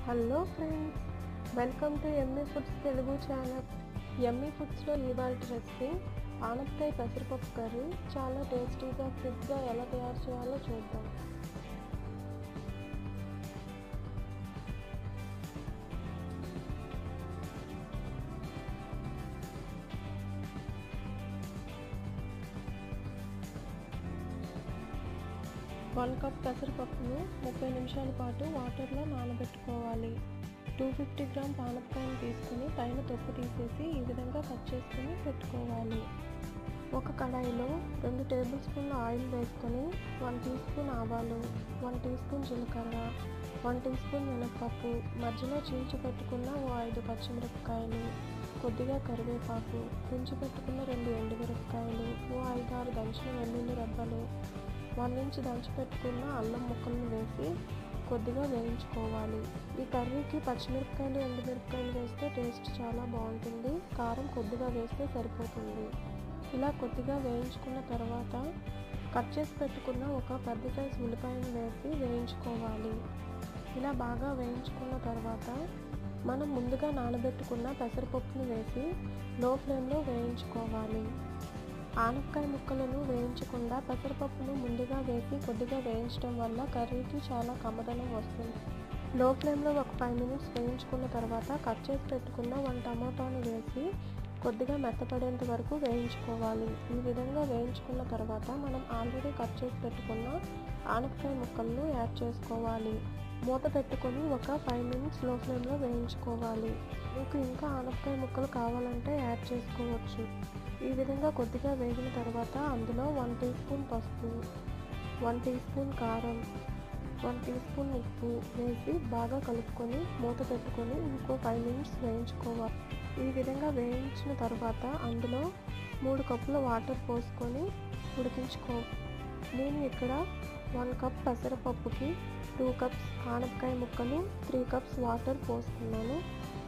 hello friends welcome to Emmy foods Telugu channel Emmy ఫుడ్స్లో ఇవాళ recipe ఆనపకాయ పెసరపప్పు కర్రీ చాలా టేస్టీగా క్విక్గా ఎలా తయారు చేయాలో చూద్దాం వన్ కప్ పెసరపప్పును ముప్పై నిమిషాల పాటు వాటర్లో నానబెట్టుకోవాలి టూ ఫిఫ్టీ గ్రామ్ పానపకాయను తీసుకుని పైన తొక్కు తీసేసి ఈ విధంగా కట్ చేసుకుని పెట్టుకోవాలి ఒక కడాయిలో రెండు టేబుల్ స్పూన్ల ఆయిల్ వేసుకొని వన్ టీ స్పూన్ ఆవాలు వన్ టీ స్పూన్ జీలకర్ర వన్ టీ స్పూన్ మినప్పప్పు మధ్యలో చీల్చి పెట్టుకున్న ఓ ఐదు పచ్చిమిరపకాయలు కొద్దిగా కరివేపాకు తుంచి పెట్టుకున్న రెండు ఎండుమిరపకాయలు ఓ ఐదారు దంచిన వెల్లుల్లి రెబ్బలు వన్ ఇంచ్ దంచిపెట్టుకున్న అల్లం ముక్కలను వేసి కొద్దిగా వేయించుకోవాలి ఈ కర్రీకి పచ్చిమిరపకాయలు ఎండుమిరపకాయలు వేస్తే టేస్ట్ చాలా బాగుంటుంది కారం కొద్దిగా వేస్తే సరిపోతుంది ఇలా కొద్దిగా వేయించుకున్న తర్వాత కట్ చేసి పెట్టుకున్న ఒక పెద్ద సైజు ఉల్లిపాయను వేసి వేయించుకోవాలి ఇలా బాగా వేయించుకున్న తర్వాత మనం ముందుగా నానబెట్టుకున్న పెసరపప్పును వేసి లో ఫ్లేమ్లో వేయించుకోవాలి ఆనపకాయ ముక్కలను వేయించకుండా పెసరపప్పును ముందుగా వేసి కొద్దిగా వేయించడం వల్ల కర్రీకి చాలా కమ్మదనం వస్తుంది లో ఫ్లేమ్లో ఒక ఫైవ్ మినిట్స్ వేయించుకున్న తర్వాత కట్ చేసి పెట్టుకున్న వన్ టమాటాను వేసి కొద్దిగా మెత్తపడేంత వరకు వేయించుకోవాలి ఈ విధంగా వేయించుకున్న తర్వాత మనం ఆల్రెడీ కట్ చేసి పెట్టుకున్న ఆనపకాయ ముక్కలను యాడ్ చేసుకోవాలి మూత పెట్టుకొని ఒక ఫైవ్ మినిట్స్ లో ఫ్లేమ్లో వేయించుకోవాలి మీకు ఇంకా ఆనపకాయ ముక్కలు కావాలంటే యాడ్ చేసుకోవచ్చు ఈ విధంగా కొద్దిగా వేగిన తర్వాత అందులో వన్ టీ స్పూన్ పసుపు వన్ టీ స్పూన్ కారం వన్ టీ స్పూన్ ఉప్పు వేసి బాగా కలుపుకొని మూత పెట్టుకొని ఇంకో ఫైవ్ మినిట్స్ వేయించుకోవాలి ఈ విధంగా వేయించిన తర్వాత అందులో మూడు కప్పుల వాటర్ పోసుకొని ఉడికించుకో నేను ఇక్కడ వన్ కప్ పెసరపప్పుకి టూ కప్స్ ఆనపకాయ ముక్కలు త్రీ కప్స్ వాటర్ పోసుకున్నాను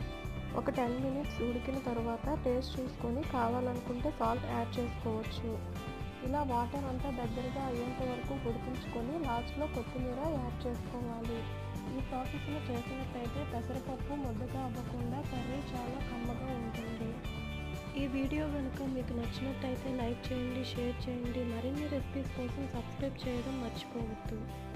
ఒక టెన్ మినిట్స్ ఉడికిన తర్వాత టేస్ట్ చూసుకొని కావాలనుకుంటే సాల్ట్ యాడ్ చేసుకోవచ్చు ఇలా వాటర్ అంతా దగ్గరగా అయ్యేంత వరకు ఉడికించుకొని లాస్ట్లో కొత్తిమీర యాడ్ చేసుకోవాలి ఈ ప్రాసెస్లో చేసినట్టయితే పెసరపప్పు ముద్దగా అవ్వకుండా కర్రీ చాలా కమ్మగా ఉంటుంది ఈ వీడియో కనుక మీకు నచ్చినట్టయితే లైక్ చేయండి షేర్ చేయండి మరిన్ని రెసిపీస్ కోసం సబ్స్క్రైబ్ చేయడం మర్చిపోవద్దు